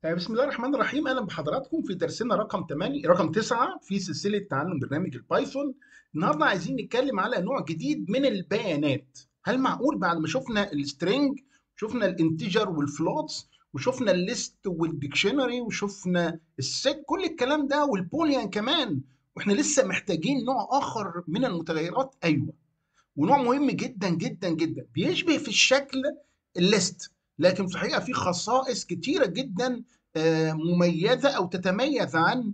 بسم الله الرحمن الرحيم اهلا بحضراتكم في درسنا رقم 8 رقم 9 في سلسله تعلم برنامج البايثون النهارده عايزين نتكلم على نوع جديد من البيانات هل معقول بعد ما شفنا السترينج شفنا الانتجر والفلوتس وشفنا الليست والديكشنري وشفنا السيت كل الكلام ده والبوليان كمان واحنا لسه محتاجين نوع اخر من المتغيرات ايوه ونوع مهم جدا جدا جدا بيشبه في الشكل الليست لكن في الحقيقه في خصائص كتيره جدا مميزه او تتميز عن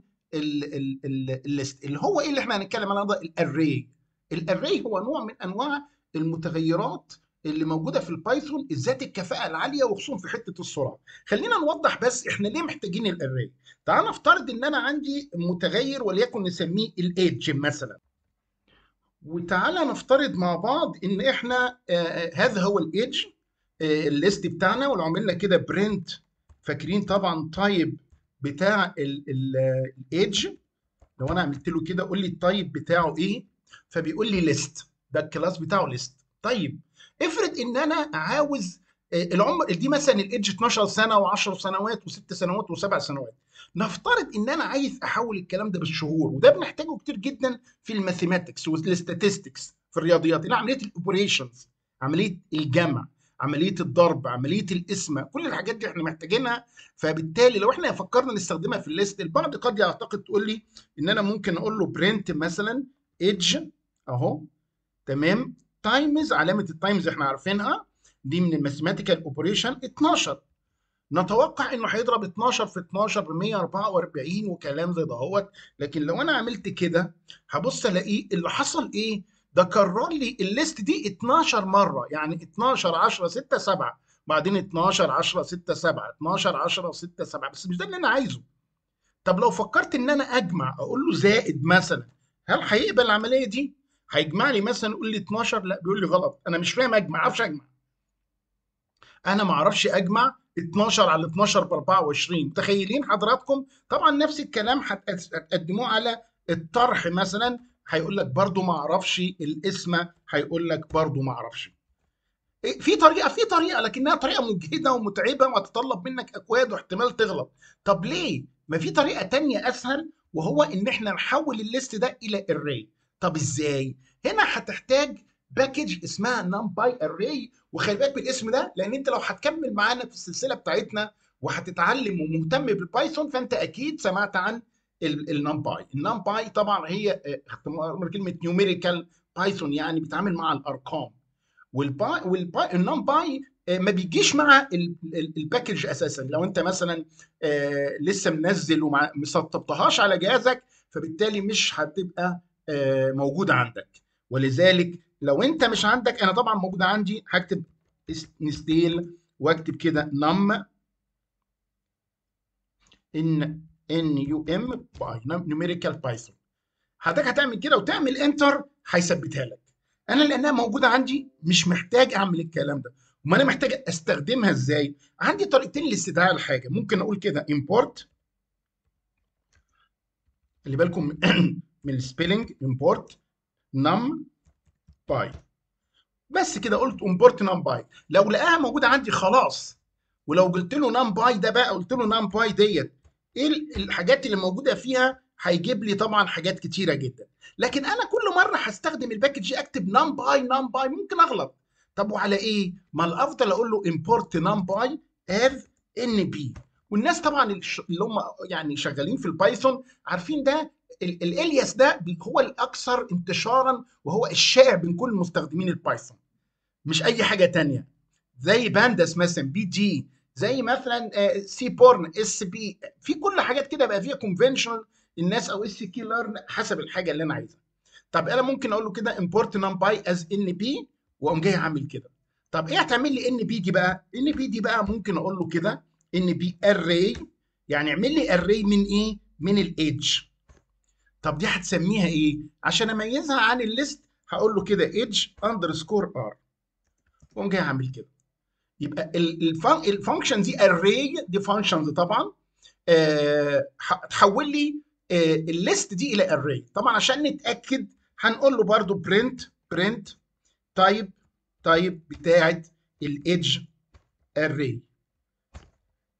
الليست اللي هو ايه اللي احنا هنتكلم عنه ده الاري الاري هو نوع من انواع المتغيرات اللي موجوده في البايثون ذات الكفاءه العاليه وخصوصا في حته السرعه خلينا نوضح بس احنا ليه محتاجين الاري تعال نفترض ان انا عندي متغير وليكن نسميه الايدج مثلا وتعالى نفترض مع بعض ان احنا آه هذا هو الايدج الليست بتاعنا ولو عملنا كده برنت فاكرين طبعا تايب بتاع الايدج لو انا عملت له كده قول لي التايب بتاعه ايه فبيقول لي ليست ده الكلاس بتاعه ليست طيب افرض ان انا عاوز العمر دي مثلا الايدج 12 سنه و10 سنوات و6 سنوات و7 سنوات نفترض ان انا عايز احول الكلام ده بالشهور وده بنحتاجه كتير جدا في الماثيماتكس والستاتستكس في الرياضيات اللي عمليه الاوبريشنز عمليه الجمع عمليه الضرب عمليه القسمه كل الحاجات دي احنا محتاجينها فبالتالي لو احنا فكرنا نستخدمها في الليست البعض قد يعتقد تقول لي ان انا ممكن اقول له برنت مثلا ايدج اهو تمام تايمز علامه التايمز احنا عارفينها دي من الماثيماتيكال اوبريشن 12 نتوقع انه هيضرب 12 في 12 ب 144 وكلام زي دهوت لكن لو انا عملت كده هبص الاقيه اللي حصل ايه ده كرر لي الليست دي 12 مره يعني 12 10 6 7 بعدين 12 10 6 7 12 10 6 7 بس مش ده اللي انا عايزه طب لو فكرت ان انا اجمع اقول له زائد مثلا هل هيقبل العمليه دي هيجمع لي مثلا يقول لي 12 لا بيقول لي غلط انا مش فاهم اجمع ما اعرفش اجمع انا ما اعرفش اجمع 12 على 12 ب 24 متخيلين حضراتكم طبعا نفس الكلام هتقدموه على الطرح مثلا هيقول لك برضو ما اعرفش القسمه هيقول لك برضو ما اعرفش في طريقه في طريقه لكنها طريقه مجهده ومتعبه وتتطلب منك اكواد واحتمال تغلط طب ليه ما في طريقه تانية اسهل وهو ان احنا نحول الليست ده الى اري طب ازاي هنا هتحتاج باكج اسمها نمباي اري وخلي بالك بالاسم ده لان انت لو هتكمل معانا في السلسله بتاعتنا وهتتعلم ومهتم بالبايثون فانت اكيد سمعت عن النمباي النمباي طبعا هي اختمار كلمه نيوميريكال بايثون يعني بيتعامل مع الارقام والباي والباي النمباي ما بيجيش مع الباكج اساسا لو انت مثلا لسه منزل وما سطبتهاش على جهازك فبالتالي مش هتبقى موجوده عندك ولذلك لو انت مش عندك انا طبعا موجوده عندي هكتب نستيل واكتب كده نم ان ان يو ام باي نيوميريكال بايثون حضرتك هتعمل كده وتعمل انتر هيثبتها لك انا لانها موجوده عندي مش محتاج اعمل الكلام ده وما انا محتاج استخدمها ازاي عندي طريقتين لاستدعاء الحاجه ممكن اقول كده import خلي بالكم من السبيلنج import num باي بس كده قلت امبورت نام باي لو لقاها موجوده عندي خلاص ولو قلت له نام باي ده بقى قلت له نام باي ديت ايه الحاجات اللي موجوده فيها هيجيب لي طبعا حاجات كتيره جدا لكن انا كل مره هستخدم الباكج اكتب نام باي نام باي ممكن اغلط طب وعلى ايه ما الافضل اقول له امبورت نام باي از ان بي والناس طبعا اللي هم يعني شغالين في البايثون عارفين ده الالياس ده هو الاكثر انتشارا وهو الشائع بين كل مستخدمين البايثون مش اي حاجه تانية زي بانداس مثلا بي جي زي مثلا سي بورن اس بي في كل حاجات كده بقى فيها كونفنشنال الناس او اس كي ليرن حسب الحاجه اللي انا عايزها طب انا ممكن اقول له كده امبورت نمباي از ان بي واقوم جاي عامل كده طب ايه هتعمل لي ان بي دي بقى ان بي دي بقى ممكن اقول له كده ان بي اري يعني اعمل لي اري من ايه من الايدج طب دي هتسميها ايه عشان اميزها عن الليست هقول له كده ايدج اندرسكور ار واقوم جاي عامل كده يبقى الفانكشن دي اري دي فانكشنز طبعا أه تحول لي أه الليست دي الى اري طبعا عشان نتاكد هنقول له برده برنت برنت تايب تايب بتاعه الايدج اري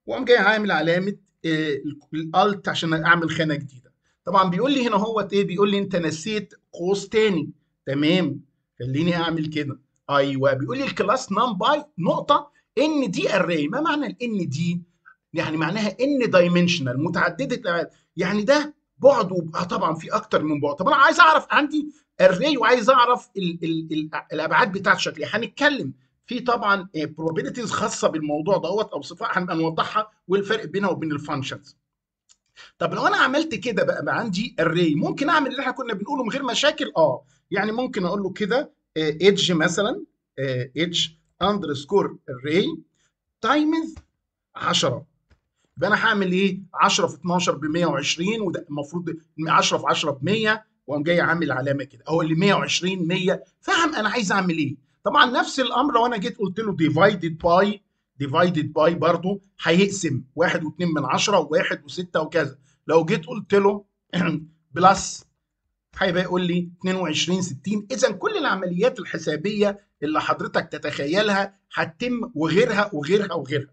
واقوم جاي عامل علامه الالت عشان اعمل خانه جديده طبعا بيقول لي هنا هو ايه بيقول لي انت نسيت قوس تاني تمام خليني اعمل كده ايوه بيقول لي الكلاس نام باي نقطه ان دي اري ما معنى الان دي يعني معناها ان دايمنشنال متعدده الابعاد يعني ده بعده آه طبعا في اكتر من بعد طب انا عايز اعرف عندي اري وعايز اعرف ال ال ال الابعاد بتاعت شكلي هنتكلم في طبعا probabilities خاصه بالموضوع دوت او صفات هنبقى نوضحها والفرق بينها وبين الفانكشنز طب لو انا عملت كده بقى, بقى عندي array ممكن اعمل اللي احنا كنا بنقوله من غير مشاكل اه يعني ممكن اقول له كده ايدج مثلا ايدج اندرسكور array تايمز 10 يبقى انا هعمل ايه 10 في 12 ب 120 وده المفروض 10 في 10 ب 100 واقوم جاي عامل علامه كده اهو اللي 120 100 فاهم انا عايز اعمل ايه طبعا نفس الامر لو انا جيت قلت له ديفايدد باي ديفايدد باي برضه هيقسم 1 و2 من 10 و1 و6 وكذا لو جيت قلت له بلس هيبقى يقول لي 22 60 اذا كل العمليات الحسابيه اللي حضرتك تتخيلها هتتم وغيرها وغيرها وغيرها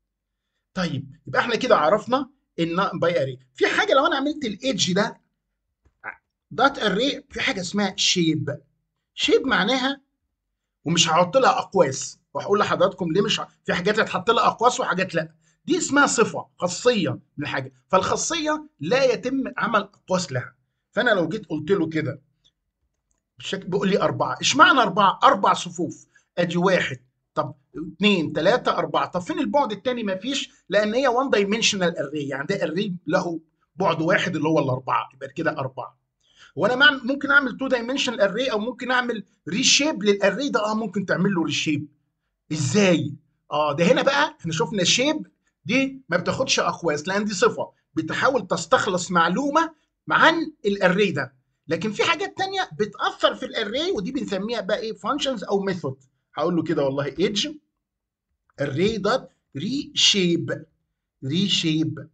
طيب يبقى احنا كده عرفنا ان باي اري في حاجه لو انا عملت الايدج ده دات اري في حاجه اسمها شيب شيب معناها ومش هحط لها اقواس وهقول لحضراتكم ليه مش ه... في حاجات هتحط لها اقواس وحاجات لا دي اسمها صفه خاصيه من الحاجه فالخاصيه لا يتم عمل اقواس لها فانا لو جيت قلت له كده بشكل بيقول لي اربعه اشمعنى اربعه اربع صفوف ادي واحد طب اثنين ثلاثة أربعة طب فين البعد الثاني ما فيش لأن هي وان دايمنشنال اري يعني ده اري له بعد واحد اللي هو الأربعة يبقى كده أربعة وانا ممكن اعمل تو دايمنشنال اري او ممكن اعمل ريشيب للاري ده اه ممكن تعمل له ريشيب ازاي اه ده هنا بقى احنا شفنا شيب دي ما بتاخدش اقواس لان دي صفه بتحاول تستخلص معلومه عن الاري ده لكن في حاجات تانية بتاثر في الاري ودي بنسميها بقى ايه فانكشنز او ميثود هقول له كده والله ايدج array دوت ريشيب ريشيب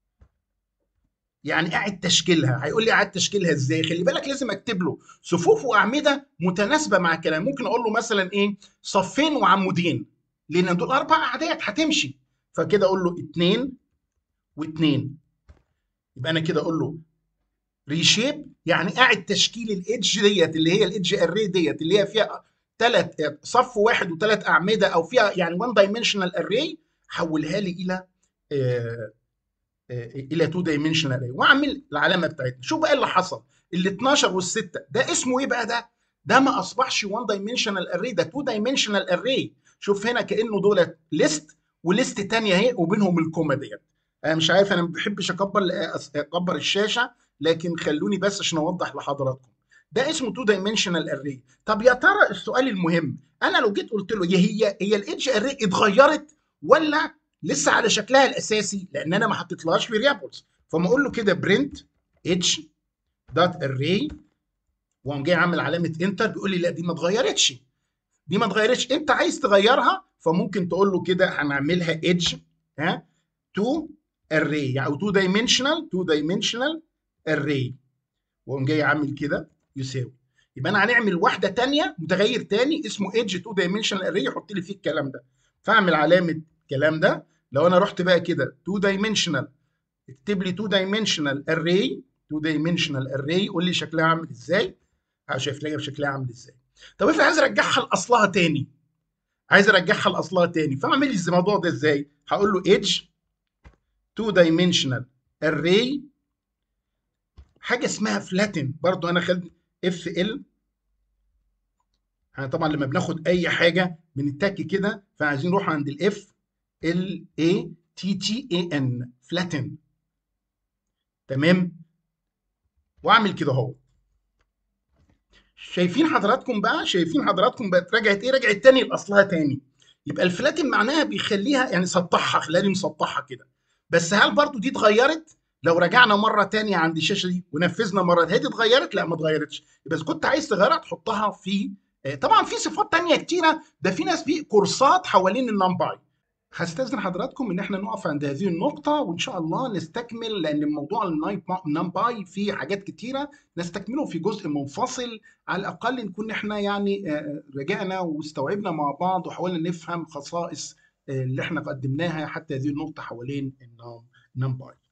يعني قاعد تشكيلها هيقول لي قاعد تشكيلها ازاي خلي بالك لازم اكتب له صفوف واعمده متناسبه مع الكلام ممكن اقول له مثلا ايه صفين وعمودين لان دول اربع اعداد هتمشي فكده اقول له اتنين واتنين يبقى انا كده اقول له ريشيب يعني قاعد تشكيل الايدج ديت اللي هي الايدج اري ديت اللي هي فيها ثلاث صف واحد وثلاث اعمده او فيها يعني وان دايمنشنال اري حولها لي الى آه الى 2 دايمنشنال اري واعمل العلامه بتاعتنا شوف بقى اللي حصل ال 12 وال 6 ده اسمه ايه بقى ده ده ما اصبحش 1 دايمنشنال اري ده 2 دايمنشنال اري شوف هنا كانه دول ليست وليست ثانيه اهي وبينهم الكوما ديت انا مش عارف انا ما بحبش اكبر اكبر الشاشه لكن خلوني بس عشان اوضح لحضراتكم ده اسمه 2 دايمنشنال اري طب يا ترى السؤال المهم انا لو جيت قلت له هي هي الايدج اري اتغيرت ولا لسه على شكلها الاساسي لان انا ما حطيتلهاش فيريبلز فما اقول له كده برنت اتش دوت اري واقوم جاي عامل علامه انتر بيقول لي لا دي ما اتغيرتش دي ما اتغيرتش انت عايز تغيرها فممكن تقول له كده هنعملها اتش ها تو اري يعني او تو دايمنشنال تو دايمنشنال اري واقوم جاي عامل كده يساوي يبقى انا هنعمل واحده ثانيه متغير ثاني اسمه ايدج 2 دايمنشنال اري يحط لي فيه الكلام ده فاعمل علامه الكلام ده لو انا رحت بقى كده 2 دايمنشنال اكتب لي 2 دايمنشنال اري 2 دايمنشنال اري قول لي شكلها عامل ازاي شايف لي شكلها عامل ازاي طب افرض عايز ارجعها لاصلها تاني عايز ارجعها لاصلها تاني فاعمل لي الموضوع ده ازاي هقول له ايدج 2 دايمنشنال اري حاجه اسمها فلاتن برضو انا خدت اف ال احنا طبعا لما بناخد اي حاجه بنتك كده فعايزين نروح عند الاف ال اي تي تي اي ان فلاتن تمام واعمل كده اهو شايفين حضراتكم بقى شايفين حضراتكم بقت رجعت ايه رجعت تاني لاصلها تاني يبقى الفلاتن معناها بيخليها يعني سطحها خلالي مسطحه كده بس هل برضو دي اتغيرت لو رجعنا مره تانية عند الشاشه دي ونفذنا مره هي دي اتغيرت لا ما اتغيرتش بس كنت عايز تغيرها تحطها في طبعا في صفات تانية كتيره ده في ناس في كورسات حوالين النمباي هستاذن حضراتكم ان احنا نقف عند هذه النقطة وان شاء الله نستكمل لان موضوع النمباي فيه حاجات كتيرة نستكمله في جزء منفصل على الاقل نكون احنا يعني رجعنا واستوعبنا مع بعض وحاولنا نفهم خصائص اللي احنا قدمناها حتى هذه النقطه حوالين النمباي